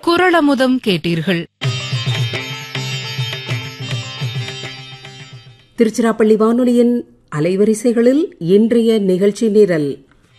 குரளமுதம் கேட்டீர்கள் திருச்சிராப்பள்ளி வானொலியின் அலைவரிசைகளில் இன்றைய நிகழ்ச்சி நிரல்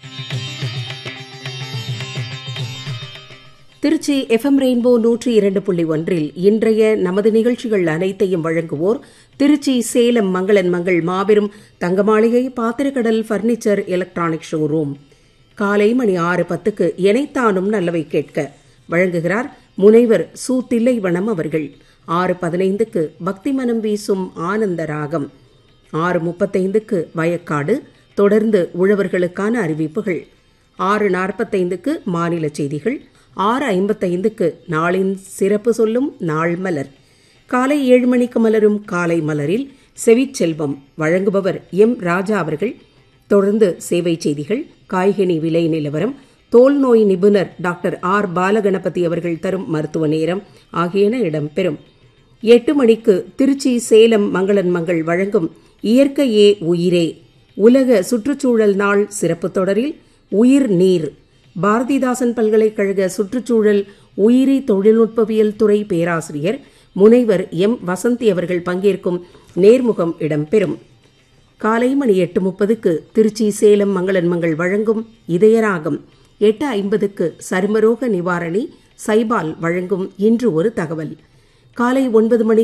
திருச்சி எஃப்எம் ரெயின்போ நூற்றி இரண்டு புள்ளி ஒன்றில் இன்றைய நமது நிகழ்ச்சிகள் அனைத்தையும் வழங்குவோர் திருச்சி சேலம் மங்களன் மங்கள் மாபெரும் தங்கமாளிகை பாத்திரக்கடல் பர்னிச்சர் எலக்ட்ரானிக் ஷோரூம் காலை மணி ஆறு பத்துக்கு எனைத்தானும் நல்லவை கேட்க வழங்குகிறார் முனைவர் சு தில்லைவனம் அவர்கள் ஆறு பதினைந்துக்கு பக்தி மனம் வீசும் ஆனந்த ராகம் ஆறு முப்பத்தைந்துக்கு வயக்காடு தொடர்ந்து உழவர்களுக்கான அறிவிப்புகள் ஆறு நாற்பத்தைந்துக்கு மாநில செய்திகள் ஆறு ஐம்பத்தைந்துக்கு நாளின் சிறப்பு சொல்லும் நாள் மலர் காலை ஏழு மணிக்கு மலரும் காலை மலரில் செவிச்செல்வம் வழங்குபவர் எம் ராஜா அவர்கள் தொடர்ந்து சேவை செய்திகள் காய்கனி விலை நிலவரம் தோல் நோய் நிபுணர் டாக்டர் ஆர் பாலகணபதி அவர்கள் தரும் மருத்துவ நேரம் ஆகியன இடம்பெறும் எட்டு மணிக்கு திருச்சி சேலம் மங்களன் மங்கள் வழங்கும் இயற்கையே உயிரே உலக சுற்றுச்சூழல் நாள் சிறப்பு தொடரில் உயிர் நீர் பாரதிதாசன் பல்கலைக்கழக சுற்றுச்சூழல் உயிரி தொழில்நுட்பவியல் துறை பேராசிரியர் முனைவர் எம் வசந்தி அவர்கள் பங்கேற்கும் நேர்முகம் இடம்பெறும் காலை மணி எட்டு முப்பதுக்கு திருச்சி சேலம் மங்களன் மங்கள் வழங்கும் இதயராகம் எட்டு ஐம்பதுக்கு சருமரோக நிவாரணி சைபால் வழங்கும் இன்று ஒரு தகவல் காலை ஒன்பது மணி